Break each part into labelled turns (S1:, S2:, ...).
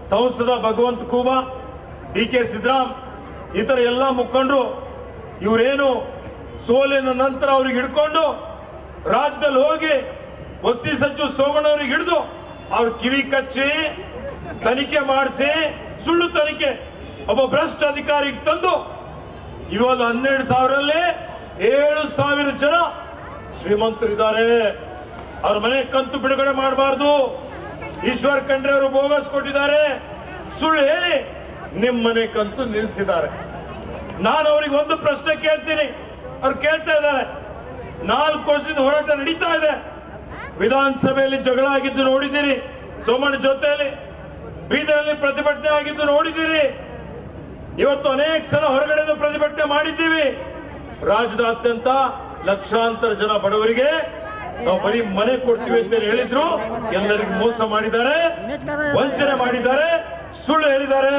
S1: ಸಂಸದ ಭಗವಂತ Khuba D K Siddaram ಇತರ ಎಲ್ಲ ಮುಖಂಡರು ಇವರೇನು ಸೋಲಿನ ನಂತರ ಅವ್ರಿಗೆ ಹಿಡ್ಕೊಂಡು ರಾಜ್ಯದಲ್ಲಿ ಹೋಗಿ ವಸ್ತಿ ಸಚಿವ ಸೋಮಣ್ಣವ್ರಿಗೆ ಹಿಡಿದು ಅವ್ರ ಕಿವಿ ಕಚ್ಚಿ ತನಿಖೆ ಮಾಡಿಸಿ ಸುಳ್ಳು ತನಿಖೆ ಒಬ್ಬ ಭ್ರಷ್ಟ ಅಧಿಕಾರಿಗೆ ತಂದು ಇವತ್ತು ಹನ್ನೆರಡು ಸಾವಿರಲ್ಲಿ ಏಳು ಸಾವಿರ ಜನ ಶ್ರೀಮಂತರಿದ್ದಾರೆ ಅವ್ರ ಮನೆ ಕಂತು ಬಿಡುಗಡೆ ಮಾಡಬಾರ್ದು ಈಶ್ವರ್ ಖಂಡ್ರೆ ಅವರು ಬೋಗಸ್ ಕೊಟ್ಟಿದ್ದಾರೆ ಸುಳ್ಳು ಹೇಳಿ ನಿಮ್ ಮನೆ ಕಂತು ನಿಲ್ಲಿಸಿದ್ದಾರೆ ನಾನು ಅವ್ರಿಗೆ ಒಂದು ಪ್ರಶ್ನೆ ಕೇಳ್ತೀನಿ ಅವ್ರು ಕೇಳ್ತಾ ಇದ್ದಾರೆ ನಾಲ್ಕು ವರ್ಷದಿಂದ ಹೋರಾಟ ನಡೀತಾ ಇದೆ ವಿಧಾನಸಭೆಯಲ್ಲಿ ಜಗಳ ಆಗಿದ್ದು ನೋಡಿದ್ದೀರಿ ಸೋಮಣ್ಣ ಜೊತೆಯಲ್ಲಿ ಬೀದರಲ್ಲಿ ಪ್ರತಿಭಟನೆ ಆಗಿದ್ದು ನೋಡಿದ್ದೀರಿ ಇವತ್ತು ಅನೇಕ ಸಲ ಹೊರಗಡೆ ಪ್ರತಿಭಟನೆ ಮಾಡಿದ್ದೀವಿ ರಾಜ್ಯದಾದ್ಯಂತ ಲಕ್ಷಾಂತರ ಜನ ಬಡವರಿಗೆ ನಾವು ಬರೀ ಮನೆ ಕೊಡ್ತೀವಿ ಅಂತ ಹೇಳಿದ್ರು ಎಲ್ಲರಿಗೂ ಮೋಸ ಮಾಡಿದ್ದಾರೆ ವಂಚನೆ ಮಾಡಿದ್ದಾರೆ ಸುಳ್ಳು ಹೇಳಿದ್ದಾರೆ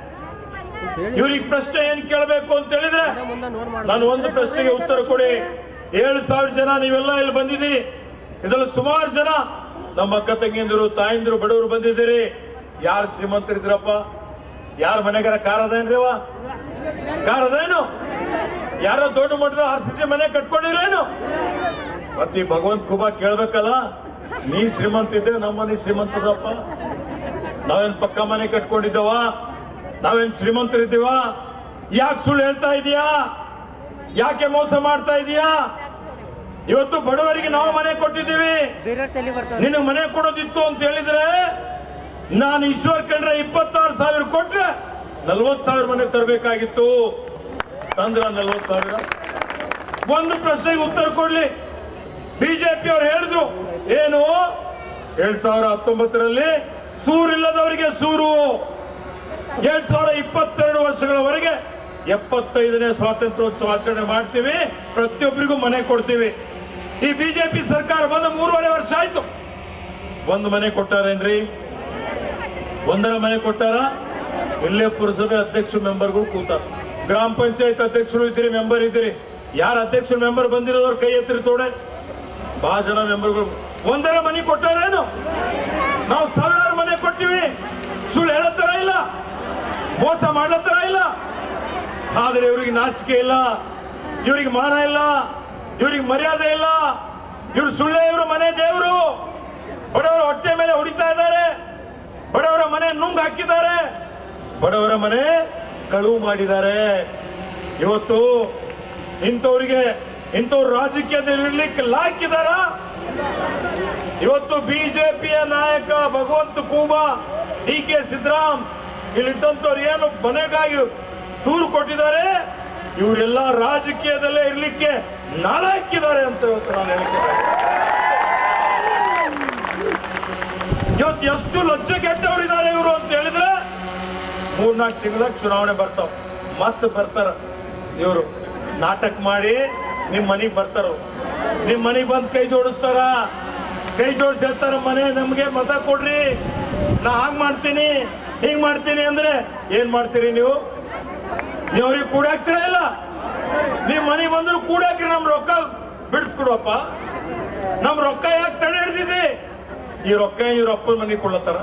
S1: ಇವ್ರಿಗೆ ಪ್ರಶ್ನೆ ಏನ್ ಕೇಳಬೇಕು ಅಂತ ಹೇಳಿದ್ರೆ ನಾನು ಒಂದು ಪ್ರಶ್ನೆಗೆ ಉತ್ತರ ಕೊಡಿ ಏಳು ಸಾವಿರ ಜನ ನೀವೆಲ್ಲ ಇಲ್ಲಿ ಬಂದಿದ್ದೀರಿ ಇದರಲ್ಲಿ ಸುಮಾರು ಜನ ನಮ್ಮ ಅಕ್ಕ ತಂಗಿಯಂದಿರು ತಾಯಂದಿರು ಬಡವರು ಬಂದಿದ್ದೀರಿ ಯಾರು ಶ್ರೀಮಂತರಿದ್ರಪ್ಪ ಯಾರ ಮನೆಗಾರ ಕಾರ್ ಅದೇನ್ರಿ ಅವ ಕಾರ್ ಅದೇನು ಯಾರೋ ದೊಡ್ಡ ಮಟ್ಟದ ಆರ್ ಸಿ ಸಿ ಮನೆ ಕಟ್ಕೊಂಡಿರೇನು ಮತ್ತೆ ಈ ಭಗವಂತ ಕುಬಾ ಕೇಳ್ಬೇಕಲ್ಲ ನೀ ಶ್ರೀಮಂತ ಇದ್ರೆ ನಮ್ಮ ಮನೆ ಶ್ರೀಮಂತದಪ್ಪ ನಾವೇನ್ ಪಕ್ಕ ಮನೆ ಕಟ್ಕೊಂಡಿದ್ದವ ನಾವೇನ್ ಶ್ರೀಮಂತರಿದ್ದೀವ ಯಾಕೆ ಸುಳ್ಳು ಹೇಳ್ತಾ ಇದೀಯಾ ಯಾಕೆ ಮೋಸ ಮಾಡ್ತಾ ಇದೀಯಾ ಇವತ್ತು ಬಡವರಿಗೆ ನಾವು ಮನೆ ಕೊಟ್ಟಿದ್ದೀವಿ ನಿನಗೆ ಮನೆ ಕೊಡೋದಿತ್ತು ಅಂತ ಹೇಳಿದ್ರೆ ನಾನು ಈಶ್ವರ್ ಕಂಡ್ರೆ ಇಪ್ಪತ್ತಾರು ಸಾವಿರ ಕೊಟ್ರೆ ನಲ್ವತ್ ಸಾವಿರ ಮನೆ ತರಬೇಕಾಗಿತ್ತು ತಂದ್ರ ನಲ್ವತ್ ಸಾವಿರ ಒಂದು ಪ್ರಶ್ನೆಗೆ ಉತ್ತರ ಕೊಡ್ಲಿ ಬಿಜೆಪಿ ಅವ್ರು ಹೇಳಿದ್ರು ಏನು ಎರಡ್ ಸಾವಿರ ಹತ್ತೊಂಬತ್ತರಲ್ಲಿ ಸೂರಿಲ್ಲದವರಿಗೆ ಸೂರು ಎರಡ್ ಸಾವಿರ ಇಪ್ಪತ್ತೆರಡು ವರ್ಷಗಳವರೆಗೆ ಎಪ್ಪತ್ತೈದನೇ ಸ್ವಾತಂತ್ರ್ಯೋತ್ಸವ ಆಚರಣೆ ಮಾಡ್ತೀವಿ ಪ್ರತಿಯೊಬ್ಬರಿಗೂ ಮನೆ ಕೊಡ್ತೀವಿ ಈ ಬಿಜೆಪಿ ಸರ್ಕಾರ ಬಂದ ಮೂರುವರೆ ವರ್ಷ ಆಯ್ತು ಒಂದು ಮನೆ ಕೊಟ್ಟಾರೇನ್ರಿ ಒಂದರ ಮನೆ ಕೊಟ್ಟಾರ ಇಲ್ಲೇ ಪುರಸಭೆ ಅಧ್ಯಕ್ಷ ಮೆಂಬರ್ಗಳು ಕೂತಾರ ಗ್ರಾಮ ಪಂಚಾಯತ್ ಅಧ್ಯಕ್ಷರು ಇದ್ದೀರಿ ಮೆಂಬರ್ ಇದ್ದೀರಿ ಯಾರ ಅಧ್ಯಕ್ಷ ಮೆಂಬರ್ ಬಂದಿರೋದ್ರ ಕೈ ಎತ್ತಿರಿ ತೋಡೆ ಬಹಳ ಜನ ಮೆಂಬರ್ಗಳು ಒಂದರ ಮನೆ ಕೊಟ್ಟಾರೇನು ನಾವು ಸಾವಿರಾರು ಮನೆ ಕೊಟ್ಟಿವಿ ಸುಳ್ಳು ಹೇಳತ್ತರ ಇಲ್ಲ ಮೋಸ ಮಾಡ್ಲತ್ತರ ಇಲ್ಲ ಆದ್ರೆ ಇವ್ರಿಗೆ ನಾಚಿಕೆ ಇಲ್ಲ ಇವ್ರಿಗೆ ಮಾನ ಇಲ್ಲ ಇವ್ರಿಗೆ ಮರ್ಯಾದೆ ಇಲ್ಲ ಇವ್ರು ಸುಳ್ಳೆ ಇವರು ಮನೆ ದೇವರು ಬಡವರ ಹೊಟ್ಟೆ ಮೇಲೆ ಹೊಡಿತಾ ಇದ್ದಾರೆ ಬಡವರ ಮನೆ ನುಂಗ್ ಹಾಕಿದ್ದಾರೆ ಬಡವರ ಮನೆ ಕಳುವು ಮಾಡಿದ್ದಾರೆ ಇವತ್ತು ಇಂಥವ್ರಿಗೆ ಇಂಥವ್ರು ರಾಜಕೀಯದಲ್ಲಿ ಇರ್ಲಿಕ್ಕೆ ಲಾಕಿದಾರ ಇವತ್ತು ಬಿಜೆಪಿಯ ನಾಯಕ ಭಗವಂತ ಕೂಬಾ ಡಿ ಕೆ ಸಿದ್ದರಾಮ್ ಇಲ್ಲಿದ್ದಂಥವ್ರು ಏನು ಮನೆಗಾಗಿ ದೂರು ಕೊಟ್ಟಿದ್ದಾರೆ ಇವರೆಲ್ಲ ರಾಜಕೀಯದಲ್ಲೇ ಇರ್ಲಿಕ್ಕೆ ನಾಲಾಕಿದ್ದಾರೆ ಅಂತ ಇವತ್ತು ನಾನು ಹೇಳ್ತೇನೆ ಇವತ್ತು ಎಷ್ಟು ಲಜ್ಜೆ ಕೆಟ್ಟವರಿದ್ದಾರೆ ಇವರು ಅಂತ ಹೇಳಿದ್ರೆ ಮೂರ್ನಾಲ್ಕು ತಿಂಗಳ ಚುನಾವಣೆ ಬರ್ತಾವ ಮತ್ತೆ ಬರ್ತಾರ ಇವರು ನಾಟಕ ಮಾಡಿ ನಿಮ್ ಮನೆಗ್ ಬರ್ತಾರ ನಿಮ್ ಮನೆಗ್ ಬಂದ್ ಕೈ ಜೋಡಿಸ್ತಾರ ಕೈ ಜೋಡಿಸಿ ಹೇಳ್ತಾರ ಮನೆ ನಮ್ಗೆ ಮತ ಕೊಡ್ರಿ ನಾ ಹಾಗ್ ಮಾಡ್ತೀನಿ ಹಿಂಗ್ ಮಾಡ್ತೀನಿ ಅಂದ್ರೆ ಏನ್ ಮಾಡ್ತೀರಿ ನೀವು ನೀವು ಅವ್ರಿಗೆ ಕೂಡಾಕ್ತೀರಾ ಇಲ್ಲ ನಿಮ್ ಮನೆಗ್ ಬಂದ್ರು ಕೂಡಾಕ್ರಿ ನಮ್ ರೊಕ್ಕ ಬಿಡಿಸ್ಕೊಡುವಪ್ಪ ನಮ್ ರೊಕ್ಕ ಯಾಕೆ ತಡೆ ಹಿಡ್ದಿದೆ ಈ ರೊಕ್ಕ ಇವ್ರ ಅಪ್ಪನ ಮನೆಗೆ ಕೊಡ್ಲತ್ತಾರ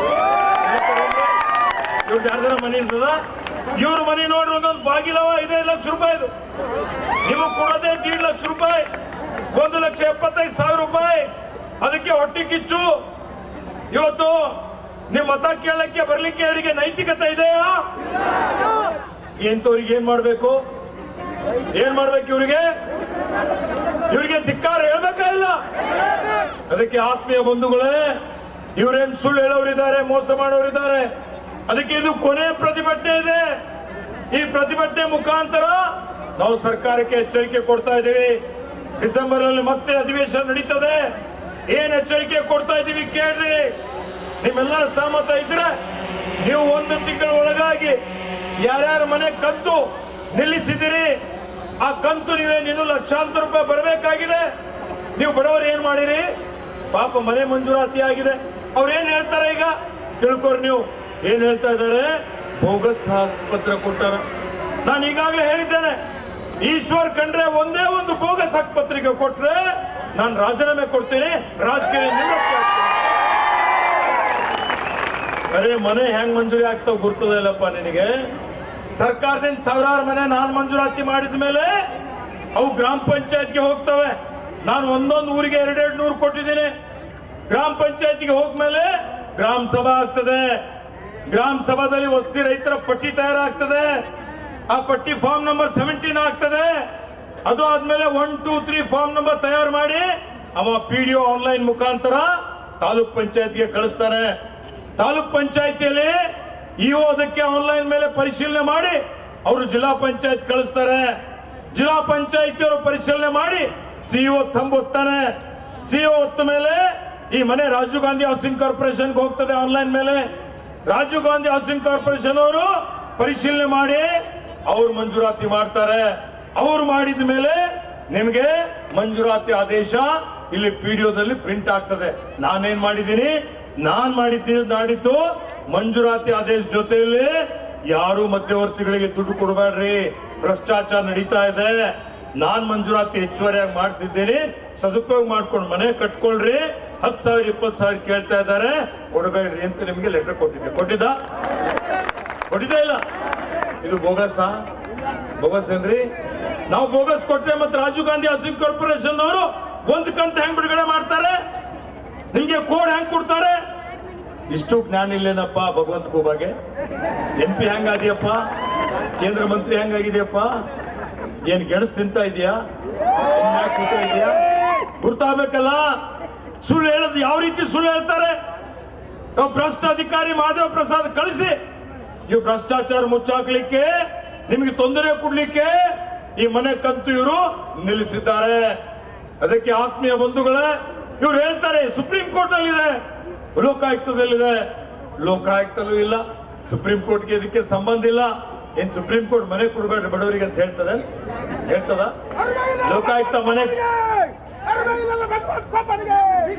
S1: ಇವ್ರ ಯಾರ್ದಾರ ಮನೆ ಇರ್ತದ ಇವ್ರ ಮನೆ ನೋಡ್ರಿ ಒಂದೊಂದು ಬಾಗಿಲವ ಐದೈದು ಲಕ್ಷ ರೂಪಾಯಿದು ನಿಮಗೆ ಕೊಡೋದೇ ದೀಡ್ ಲಕ್ಷ ರೂಪಾಯಿ ಒಂದು ಲಕ್ಷ ಎಪ್ಪತ್ತೈದು ಸಾವಿರ ರೂಪಾಯಿ ಅದಕ್ಕೆ ಹೊಟ್ಟೆ ಕಿಚ್ಚು ಇವತ್ತು ನಿಮ್ ಮತ ಕೇಳಕ್ಕೆ ಬರ್ಲಿಕ್ಕೆ ಅವರಿಗೆ ನೈತಿಕತೆ ಇದೆಯಾ ಎಂತವ್ರಿಗೆ ಏನ್ ಮಾಡ್ಬೇಕು ಏನ್ ಮಾಡ್ಬೇಕು ಇವ್ರಿಗೆ ಇವರಿಗೆ ಧಿಕ್ಕಾರ ಹೇಳ್ಬೇಕಾ ಇಲ್ಲ ಅದಕ್ಕೆ ಆತ್ಮೀಯ ಬಂಧುಗಳೇ ಇವರೇನ್ ಸುಳ್ಳು ಹೇಳೋರಿದ್ದಾರೆ ಮೋಸ ಮಾಡೋರಿದ್ದಾರೆ ಅದಕ್ಕೆ ಇದು ಕೊನೆ ಪ್ರತಿಭಟನೆ ಇದೆ ಈ ಪ್ರತಿಭಟನೆ ಮುಖಾಂತರ ನಾವು ಸರ್ಕಾರಕ್ಕೆ ಎಚ್ಚರಿಕೆ ಕೊಡ್ತಾ ಇದ್ದೀವಿ ಡಿಸೆಂಬರ್ ಅಲ್ಲಿ ಮತ್ತೆ ಅಧಿವೇಶನ ನಡೀತದೆ ಏನ್ ಎಚ್ಚರಿಕೆ ಕೊಡ್ತಾ ಇದ್ದೀವಿ ಕೇಳ್ರಿ ನಿಮ್ಮೆಲ್ಲರ ಸಹಮತ ಇದ್ರೆ ನೀವು ಒಂದು ತಿಂಗಳ ಒಳಗಾಗಿ ಯಾರ್ಯಾರ ಮನೆ ಕಂತು ನಿಲ್ಲಿಸಿದಿರಿ ಆ ಕಂತು ನೀವೇನು ಇನ್ನೂ ಲಕ್ಷಾಂತರ ರೂಪಾಯಿ ಬರಬೇಕಾಗಿದೆ ನೀವು ಬಡವರು ಏನ್ ಮಾಡಿರಿ ಪಾಪ ಮನೆ ಮಂಜೂರಾತಿ ಆಗಿದೆ ಅವ್ರು ಏನ್ ಹೇಳ್ತಾರೆ ಈಗ ತಿಳ್ಕೊರಿ ನೀವು ಏನ್ ಹೇಳ್ತಾ ಇದ್ದಾರೆ ಬೋಗಸ್ ಪತ್ರ ಕೊಟ್ಟಾರ ನಾನು ಈಗಾಗಲೇ ಹೇಳಿದ್ದೇನೆ ಈಶ್ವರ್ ಕಂಡ್ರೆ ಒಂದೇ ಒಂದು ಬೋಗಸ್ ಪತ್ರಿಕೆ ಕೊಟ್ರೆ ನಾನು ರಾಜೀನಾಮೆ ಕೊಡ್ತೀನಿ ರಾಜಕೀಯ ನಿವೃತ್ತಿ ಆಗ್ತೀನಿ ಅರೆ ಮನೆ ಹೆಂಗ್ ಮಂಜೂರಿ ಆಗ್ತಾವ ಗುರ್ತದ ಇಲ್ಲಪ್ಪ ನಿನಗೆ ಸರ್ಕಾರದಿಂದ ಸಾವಿರಾರು ಮನೆ ನಾನ್ ಮಂಜೂರಾತಿ ಮಾಡಿದ ಮೇಲೆ ಅವು ಗ್ರಾಮ ಪಂಚಾಯತ್ಗೆ ಹೋಗ್ತವೆ ನಾನು ಒಂದೊಂದು ಊರಿಗೆ ಎರಡೆರಡು ನೂರು ಕೊಟ್ಟಿದ್ದೀನಿ ಗ್ರಾಮ ಪಂಚಾಯತಿಗೆ ಹೋಗ್ಮೇಲೆ ಗ್ರಾಮ ಸಭಾ ಆಗ್ತದೆ ಗ್ರಾಮ ಸಭಾದಲ್ಲಿ ವಸ್ತಿ ರೈತರ ಪಟ್ಟಿ ತಯಾರಾಗ್ತದೆ ಆ ಪಟ್ಟಿ ಫಾರ್ಮ್ ನಂಬರ್ ಸೆವೆಂಟೀನ್ ಆಗ್ತದೆ ಅದು ಆದ್ಮೇಲೆ one two three form number ತಯಾರು ಮಾಡಿ ಅವ ಪಿ ಡಿ ಆನ್ಲೈನ್ ಮುಖಾಂತರ ತಾಲೂಕ್ ಪಂಚಾಯತ್ಗೆ ಕಳಿಸ್ತಾನೆ ತಾಲೂಕ್ ಪಂಚಾಯತಿಯಲ್ಲಿ ಇಒ ಅದಕ್ಕೆ ಆನ್ಲೈನ್ ಮೇಲೆ ಪರಿಶೀಲನೆ ಮಾಡಿ ಅವರು ಜಿಲ್ಲಾ ಪಂಚಾಯತ್ ಕಳಿಸ್ತಾರೆ ಜಿಲ್ಲಾ ಪಂಚಾಯತಿಯವರು ಪರಿಶೀಲನೆ ಮಾಡಿ ಸಿಇಒ ತಂಬ್ ಒತ್ತಾನೆ ಸಿಇಒ ಹೊತ್ತ ಮೇಲೆ ಈ ಮನೆ ರಾಜೀವ್ ಗಾಂಧಿ ಹೌಸಿಂಗ್ ಕಾರ್ಪೊರೇಷನ್ಗೆ ಹೋಗ್ತದೆ ಆನ್ಲೈನ್ ಮೇಲೆ ರಾಜೀವ್ ಗಾಂಧಿ ಹೌಸಿಂಗ್ ಕಾರ್ಪೊರೇಷನ್ ಅವರು ಪರಿಶೀಲನೆ ಮಾಡಿ ಅವ್ರು ಮಂಜೂರಾತಿ ಮಾಡ್ತಾರೆ ಅವ್ರು ಮಾಡಿದ ಮೇಲೆ ನಿಮಗೆ ಮಂಜೂರಾತಿ ಆದೇಶ ಇಲ್ಲಿ ಪಿಡಿಒದಲ್ಲಿ ಪ್ರಿಂಟ್ ಆಗ್ತದೆ ನಾನೇನ್ ಮಾಡಿದ್ದೀನಿ ನಾನ್ ಮಾಡಿದ್ದೀನಿ ನಾಡಿದ್ದು ಮಂಜೂರಾತಿ ಆದೇಶ ಜೊತೆಯಲ್ಲಿ ಯಾರು ಮಧ್ಯವರ್ತಿಗಳಿಗೆ ದುಡ್ಡು ಕೊಡಬೇಡ್ರಿ ಭ್ರಷ್ಟಾಚಾರ ನಡೀತಾ ಇದೆ ನಾನ್ ಮಂಜೂರಾತಿ ಹೆಚ್ಚುವರಿಯಾಗಿ ಮಾಡಿಸಿದ್ದೀನಿ ಸದುಪಯೋಗ ಮಾಡ್ಕೊಂಡು ಮನೆ ಕಟ್ಕೊಳ್ರಿ ಹತ್ತು ಸಾವಿರ ಇಪ್ಪತ್ತು ಸಾವಿರ ಕೇಳ್ತಾ ಇದ್ದಾರೆ ಕೊಡಬೇಡ್ರಿ ಅಂತ ನಿಮಗೆ ಲೆಟರ್ ಕೊಟ್ಟಿದ್ದೆ ಕೊಟ್ಟಿದ್ದ ಕೊಟ್ಟಿದ್ದೇ ಇಲ್ಲ ಇದು ಬೋಗಸ ಬೋಗಸ್ ಏನ್ರಿ ನಾವು ಬೋಗಸ್ ಕೊಟ್ರೆ ಮತ್ತೆ ರಾಜೀವ್ ಗಾಂಧಿ ಹೌಸಿಂಗ್ ಕಾರ್ಪೊರೇಷನ್ ಅವರು ಒಂದು ಕಂತು ಹೆಂಗ್ ಬಿಡುಗಡೆ ಮಾಡ್ತಾರೆ ನಿಮ್ಗೆ ಕೋಡ್ ಹೆಂಗ್ ಕೊಡ್ತಾರೆ ಇಷ್ಟು ಜ್ಞಾನ ಇಲ್ಲೇನಪ್ಪ ಭಗವಂತ ಖೂಬಾಗೆ ಎಂ ಪಿ ಹೆಂಗಾದ್ಯಪ್ಪ ಕೇಂದ್ರ ಮಂತ್ರಿ ಹೆಂಗಾಗಿದೆಯಪ್ಪ ಏನ್ ಗೆಣಸ್ ತಿಂತಾ ಇದೆಯಾ ಕೂತ ಇದೆಯಾ ಗುರ್ತಾಗ್ಬೇಕಲ್ಲ ಸುಳ್ಳು ಹೇಳೋದು ಯಾವ ರೀತಿ ಸುಳ್ಳು ಹೇಳ್ತಾರೆ ಒಬ್ಬ ಭ್ರಷ್ಟ ಅಧಿಕಾರಿ ಮಾಧವ ಪ್ರಸಾದ್ ಕಳಿಸಿ ಇವು ಭ್ರಷ್ಟಾಚಾರ ಮುಚ್ಚಾಕ್ಲಿಕ್ಕೆ ನಿಮಗೆ ತೊಂದರೆ ಕೊಡ್ಲಿಕ್ಕೆ ಈ ಮನೆ ಕಂತು ಇವರು ನಿಲ್ಲಿಸಿದ್ದಾರೆ ಅದಕ್ಕೆ ಆತ್ಮೀಯ ಬಂಧುಗಳೇ ಇವ್ರು ಹೇಳ್ತಾರೆ ಸುಪ್ರೀಂ ಕೋರ್ಟ್ ಅಲ್ಲಿದೆ ಲೋಕಾಯುಕ್ತದಲ್ಲಿದೆ ಲೋಕಾಯುಕ್ತಲ್ಲೂ ಇಲ್ಲ ಸುಪ್ರೀಂ ಕೋರ್ಟ್ಗೆ ಇದಕ್ಕೆ ಸಂಬಂಧ ಇಲ್ಲ ಏನ್ ಸುಪ್ರೀಂ ಕೋರ್ಟ್ ಮನೆ ಕೊಡ್ಬೇಡ್ರಿ ಬಡವರಿಗೆ ಅಂತ ಹೇಳ್ತದೆ ಹೇಳ್ತದ ಲೋಕಾಯುಕ್ತ ಮನೆ
S2: ಅರವೈಲಲ್ಲ ಭಗವಂತ ಕೊಬ್ಬರಿಗೆ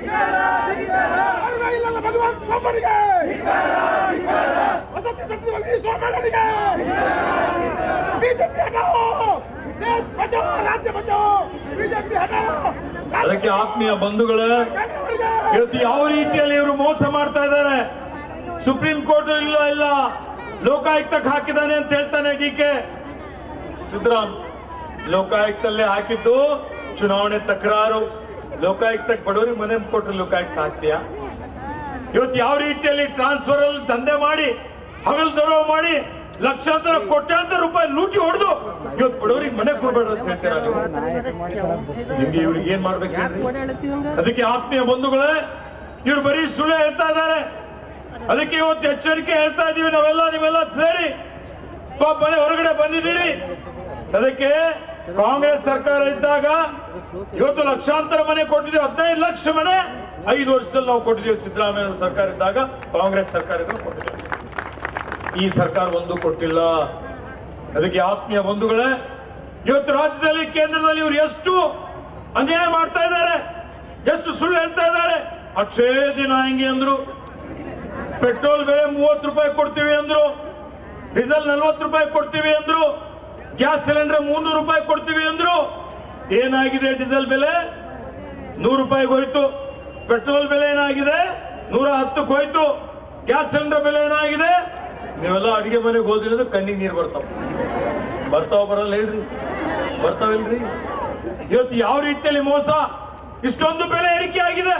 S2: ಅರವೈಲಲ್ಲ ಭಗವಂತ ಕೊಬ್ಬರಿಗೆ ವಸತಿ ಸಚಿವ ಸೋಮಣ್ಣನಿಗೆ ಬಿಜೆಪಿ ಹಟಾವೋ ದೇಶ ಬಚಾವೋ ರಾಜ್ಯ ಬಚಾವೋ ಬಿಜೆಪಿ ಹಟಾವೋ
S1: ಅದಕ್ಕೆ ಆತ್ಮೀಯ ಬಂಧುಗಳೇ ಇವತ್ತು ಯಾವ ರೀತಿಯಲ್ಲಿ ಇವರು ಮೋಸ ಮಾಡ್ತಾ ಇದ್ದಾರೆ ಸುಪ್ರೀಂ ಕೋರ್ಟ್ ಇಲ್ಲ ಇಲ್ಲ ಲೋಕಾಯುಕ್ತಕ್ಕೆ ಹಾಕಿದ್ದಾನೆ ಅಂತ ಹೇಳ್ತಾನೆ ಡಿ ಕೆ ಸಿದ್ದರಾಮ್ ಲೋಕಾಯುಕ್ತಲ್ಲೇ ಹಾಕಿದ್ದು ಚುನಾವಣೆ ತಕರಾರು ಲೋಕಾಯುಕ್ತಕ್ಕೆ ಬಡವರಿಗೆ ಮನೆ ಕೊಟ್ಟರೆ ಲೋಕಾಯುಕ್ತ ಹಾಕ್ತೀಯಾ ಇವತ್ತು ಯಾವ ರೀತಿಯಲ್ಲಿ ಟ್ರಾನ್ಸ್ಫರ್ ಅಲ್ಲಿ ದಂಧೆ ಮಾಡಿ ಹಗಲ್ ದರೋವು ಮಾಡಿ ಲಕ್ಷಾಂತರ ಕೋಟ್ಯಾಂತರ ರೂಪಾಯಿ ಲೂಟಿ ಹೊಡೆದು ಇವತ್ತು ಬಡವರಿಗೆ ಮನೆ ಕೊಡ್ಬೇಡ ಅಂತ ಹೇಳ್ತೀರಾ ನೀವು ನಿಮ್ಗೆ ಇವ್ರಿಗೆ ಏನ್ ಮಾಡ್ಬೇಕು ಹೇಳ್ರಿ? ಅದಕ್ಕೆ ಆತ್ಮೀಯ ಬಂಧುಗಳೇ ಇವ್ರು ಬರೀ ಸುಳ್ಳು ಹೇಳ್ತಾ ಇದ್ದಾರೆ ಅದಕ್ಕೆ ಇವತ್ತು ಎಚ್ಚರಿಕೆ ಹೇಳ್ತಾ ಇದೀವಿ ನಾವೆಲ್ಲ ನೀವೆಲ್ಲ ಸೇರಿ ಪಾಪ ಮನೆ ಹೊರಗಡೆ ಬಂದಿದ್ದೀರಿ ಅದಕ್ಕೆ ಕಾಂಗ್ರೆಸ್ ಸರ್ಕಾರ ಇದ್ದಾಗ ಇವತ್ತು ಲಕ್ಷಾಂತರ ಮನೆ ಕೊಟ್ಟಿದ್ದೀವಿ ಹದಿನೈದು ಲಕ್ಷ ಮನೆ ಐದು ವರ್ಷದಲ್ಲಿ ನಾವು ಕೊಟ್ಟಿದ್ದೀವಿ ಸಿದ್ದರಾಮಯ್ಯ ಅವ್ರ ಸರ್ಕಾರ ಇದ್ದಾಗ ಕಾಂಗ್ರೆಸ್ ಸರ್ಕಾರ ಇದ್ದಾಗ ಕೊಟ್ಟಿದ್ದೀವಿ ಈ ಸರ್ಕಾರ ಒಂದು ಕೊಟ್ಟಿಲ್ಲ ಅದಕ್ಕೆ ಆತ್ಮೀಯ ಬಂಧುಗಳೇ ಇವತ್ತು ರಾಜ್ಯದಲ್ಲಿ ಕೇಂದ್ರದಲ್ಲಿ ಇವರು ಎಷ್ಟು ಅನ್ಯಾಯ ಮಾಡ್ತಾ ಇದ್ದಾರೆ ಎಷ್ಟು ಸುಳ್ಳು ಹೇಳ್ತಾ ಇದ್ದಾರೆ ಅಕ್ಷಯ ದಿನ ಹೆಂಗೆ ಅಂದ್ರು ಪೆಟ್ರೋಲ್ ಬೆಲೆ ಮೂವತ್ತು ರೂಪಾಯಿ ಕೊಡ್ತೀವಿ ಅಂದ್ರು ಡೀಸೆಲ್ ನಲ್ವತ್ತು ರೂಪಾಯಿ ಕೊಡ್ತೀವಿ ಅಂದ್ರು ಗ್ಯಾಸ್ ಸಿಲಿಂಡರ್ ಮುನ್ನೂರು ರೂಪಾಯಿ ಕೊಡ್ತೀವಿ ಅಂದ್ರು ಏನಾಗಿದೆ ಡೀಸೆಲ್ ಬೆಲೆ ನೂರು ರೂಪಾಯಿಗೆ ಹೋಯ್ತು ಪೆಟ್ರೋಲ್ ಬೆಲೆ ಏನಾಗಿದೆ ನೂರ ಹತ್ತಕ್ಕೆ ಹೋಯ್ತು ಗ್ಯಾಸ್ ಸಿಲಿಂಡರ್ ಬೆಲೆ ಏನಾಗಿದೆ ನೀವೆಲ್ಲ ಅಡಿಗೆ ಮನೆಗೆ ಹೋದ್ರಿ ಅಂದ್ರೆ ಕಣ್ಣಿಗೆ ನೀರು ಬರ್ತಾವ ಬರ್ತಾವ ಬರಲ್ಲ ಹೇಳ್ರಿ ಬರ್ತಾವಿಲ್ರಿ ಇವತ್ತು ಯಾವ ರೀತಿಯಲ್ಲಿ ಮೋಸ ಇಷ್ಟೊಂದು ಬೆಲೆ ಏರಿಕೆ ಆಗಿದೆ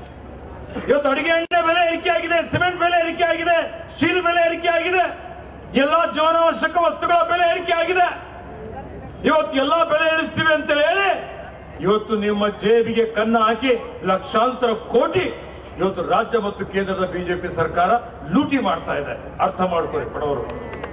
S1: ಇವತ್ತು ಅಡಿಗೆ ಎಣ್ಣೆ ಬೆಲೆ ಏರಿಕೆ ಆಗಿದೆ ಸಿಮೆಂಟ್ ಬೆಲೆ ಏರಿಕೆ ಆಗಿದೆ ಸ್ಟೀಲ್ ಬೆಲೆ ಏರಿಕೆ ಆಗಿದೆ ಎಲ್ಲಾ ಜೀವನಾವಶ್ಯಕ ವಸ್ತುಗಳ ಬೆಲೆ ಏರಿಕೆ ಆಗಿದೆ ಇವತ್ತು ಎಲ್ಲಾ ಬೆಲೆ ಇಳಿಸ್ತೀವಿ ಅಂತ ಹೇಳಿ ಇವತ್ತು ನಿಮ್ಮ ಜೇಬಿಗೆ ಕನ್ನ ಹಾಕಿ ಲಕ್ಷಾಂತರ ಕೋಟಿ ಇವತ್ತು ರಾಜ್ಯ ಮತ್ತು ಕೇಂದ್ರದ ಬಿಜೆಪಿ ಸರ್ಕಾರ ಲೂಟಿ ಮಾಡ್ತಾ ಇದೆ ಅರ್ಥ ಮಾಡ್ಕೊಳ್ಳಿ ಬಡವರು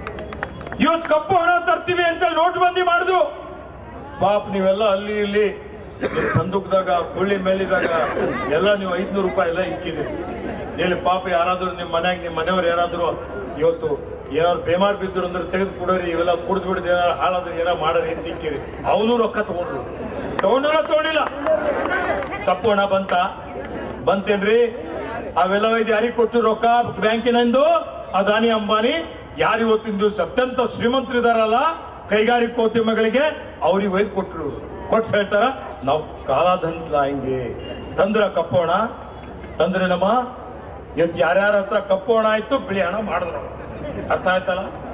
S1: ಇವತ್ತು ಕಪ್ಪು ಹಣ ತರ್ತೀವಿ ಅಂತ ನೋಟ್ ಬಂದಿ ಮಾಡಿದ್ರು ಪಾಪ ನೀವೆಲ್ಲ ಅಲ್ಲಿ ಇಲ್ಲಿ ಸಂದೂಕದಾಗ ಕೊಳ್ಳಿ ಮೇಲಿದಾಗ ಎಲ್ಲ ನೀವು ಐದ್ನೂರು ರೂಪಾಯಿ ಎಲ್ಲ ಇಕ್ಕಿದ್ದೀರಿ ಇಲ್ಲಿ ಪಾಪ ಯಾರಾದ್ರೂ ನಿಮ್ಮ ಮನ್ಯಾಗ ನಿಮ್ಮ ಮನೆಯವ್ರು ಯಾರಾದ್ರೂ ಇವತ್ತು ಏನಾದ್ರು ಬೇಮಾರ್ ಬಿದ್ದರು ಅಂದ್ರೆ ತೆಗೆದು ಕೊಡೋರಿ ಇವೆಲ್ಲ ಕುಡ್ದು ಬಿಡದು ಏನಾರು ಹಾಳಾದ್ರೆ ಏನೋ ಮಾಡೋರಿ ಅಂತ ಇಕ್ಕಿರಿ ಅವನು ರೊಕ್ಕ ತಗೊಂಡ್ರು ತಗೊಂಡ್ರ ತಗೊಂಡಿಲ್ಲ ಕಪ್ಪು ಹಣ ಬಂತ ಬಂತೇನ್ರಿ ಅವೆಲ್ಲ ಇದು ಯಾರಿಗೆ ಕೊಟ್ಟು ರೊಕ್ಕ ಬ್ಯಾಂಕಿನಿಂದು ಅದಾನಿ ಅಂಬಾನಿ ಯಾರು ಇವತ್ತಿನ ದಿವಸ ಅತ್ಯಂತ ಶ್ರೀಮಂತರಿದಾರಲ್ಲ ಕೈಗಾರಿಕೋದ್ಯಮಗಳಿಗೆ ಅವ್ರಿಗೆ ಒಯ್ದು ಕೊಟ್ಟರು ಕೊಟ್ಟು ಹೇಳ್ತಾರ ನಾವು ಕಾಲಾದಂತಲ ಹಿಂಗೆ ತಂದ್ರ ಕಪ್ಪೋಣ ತಂದ್ರೆ ನಮ್ಮ ಇವತ್ತು ಯಾರ್ಯಾರ ಹತ್ರ ಕಪ್ಪು ಹಣ ಆಯ್ತು ಬಿಳಿ ಹಣ ಮಾಡಿದ್ರು ಅರ್ಥ ಆಯ್ತಲ್ಲ